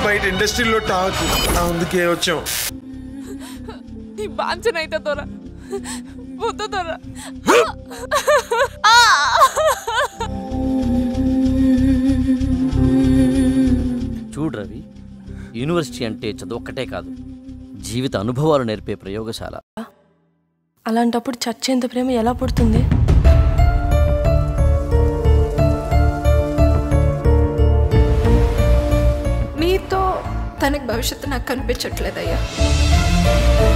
బయట ఇండస్ట్రీలో టాక్ అందుకే వచ్చాం నీ బాంచనైతే దొర వద్దు దొర చూడు రవి యూనివర్సిటీ అంటే చదువు ఒక్కటే కాదు జీవిత అనుభవాలు నేర్పే ప్రయోగశాల అలాంటప్పుడు చచ్చేంత ప్రేమ ఎలా పుడుతుంది మీతో తనకి భవిష్యత్తు నాకు కనిపించట్లేదయ్యా